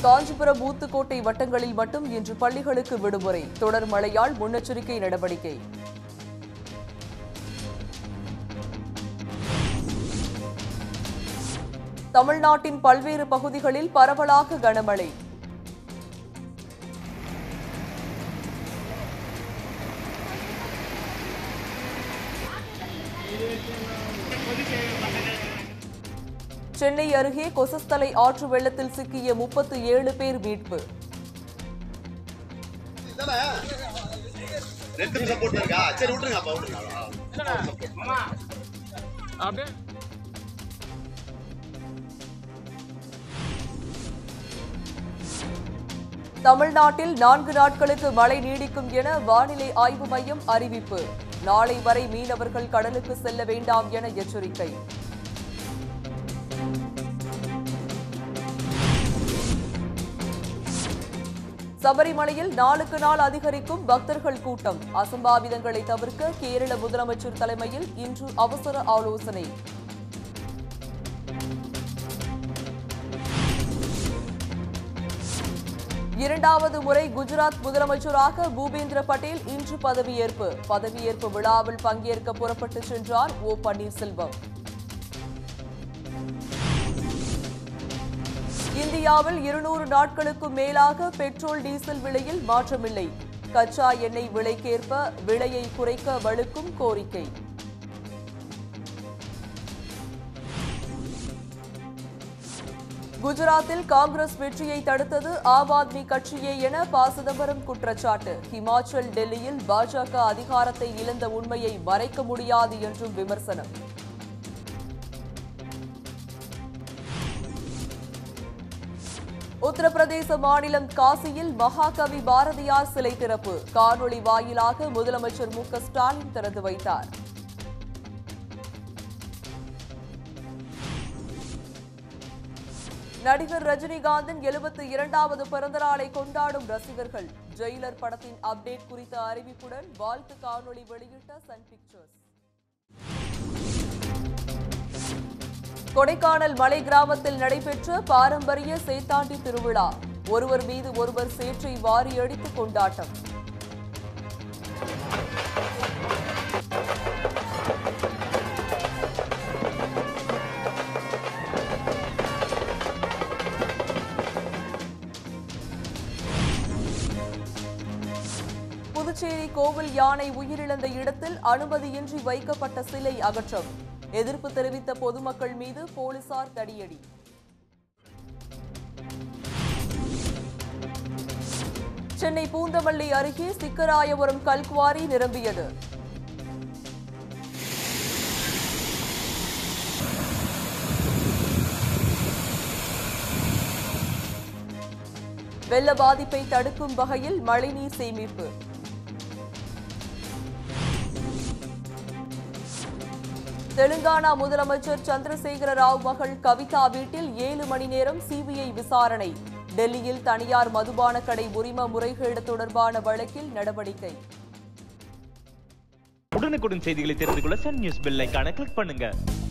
காஞ்சிபுரம் ஊத்துக்கோட்டை வட்டங்களில் மட்டும் இன்று பள்ளிகளுக்கு விடுமுறை தொடர் மழையால் முன்னெச்சரிக்கை நடவடிக்கை தமிழ்நாட்டின் பல்வேறு பகுதிகளில் பரவலாக கனமழை சென்னை அருகே கொசஸ்தலை ஆற்று வெள்ளத்தில் சிக்கிய முப்பத்து ஏழு பேர் மீட்பு இதானே? ரெண்டு நிமிஷம் போட்டு இருக்கா சரி விட்டுருங்க அப்பா விட்டுருங்க அப்படியே தமிழ்நாட்டில் நான்கு நாட்களுக்கு மழை நீடிக்கும் என வானிலை ஆய்வு மையம் அறிவிப்பு நாளை வரை மீனவர்கள் கடலுக்கு செல்ல வேண்டாம் என எச்சரிக்கை சபரிமலையில் நாளுக்கு நாள் அதிகரிக்கும் பக்தர்கள் கூட்டம் அசம்பாவிதங்களை தவிர்க்க கேரள முதலமைச்சர் தலைமையில் இன்று அவசர ஆலோசனை இரண்டாவது முறை குஜராத் முதலமைச்சராக பூபேந்திர பட்டேல் இன்று பதவியேற்பு பதவியேற்பு விழாவில் பங்கேற்க புறப்பட்டு சென்றார் ஓ பன்னீர்செல்வம் இந்தியாவில் இருநூறு நாட்களுக்கும் மேலாக பெட்ரோல் டீசல் விலையில் மாற்றமில்லை கச்சா எண்ணெய் விலைக்கேற்ப விலையை குறைக்க வலுக்கும் கோரிக்கை குஜராத்தில் காங்கிரஸ் வெற்றியை தடுத்தது ஆம் ஆத்மி கட்சியே என ப சிதம்பரம் குற்றச்சாட்டு ஹிமாச்சல் டெல்லியில் பாஜக அதிகாரத்தை இழந்த உண்மையை மறைக்க முடியாது என்றும் விமர்சனம் உத்தரப்பிரதேச மாநிலம் காசியில் மகாகவி பாரதியார் சிலை திறப்பு காணொளி வாயிலாக முதலமைச்சர் மு க ஸ்டாலின் திறந்து வைத்தார் நடிகர் ரஜினிகாந்தின் எழுபத்தி இரண்டாவது பிறந்தநாளை கொண்டாடும் ரசிகர்கள் ஜெயிலர் படத்தின் அப்டேட் குறித்த அறிவிப்புடன் வாழ்த்து காணொளி வெளியிட்ட சன் பிக்சர்ஸ் கொடைக்கானல் மலை கிராமத்தில் நடைபெற்ற பாரம்பரிய சேத்தாண்டி திருவிழா ஒருவர் மீது ஒருவர் சேற்றை வாரியடித்து கொண்டாட்டம் புதுச்சேரி கோவில் யானை உயிரிழந்த இடத்தில் அனுமதியின்றி வைக்கப்பட்ட சிலை அகற்றம் எதிர்ப்பு தெரிவித்த பொதுமக்கள் மீது போலீசார் தடியடி சென்னை பூந்தமல்லி அருகே சிக்கராயபுரம் கல்குவாரி நிரம்பியது வெள்ள பாதிப்பை தடுக்கும் வகையில் மழைநீர் சேமிப்பு தெலுங்கானா முதலமைச்சர் சந்திரசேகர ராவ் மகள் கவிதா வீட்டில் ஏழு மணி நேரம் சிபிஐ விசாரணை டெல்லியில் தனியார் மதுபான கடை உரிம முறைகேடு தொடர்பான வழக்கில் நடவடிக்கை உடனுக்குடன் செய்திகளை தெரிந்து கொள்ள சன் நியூஸ் பெல் ஐகானை கிளிக் பண்ணுங்க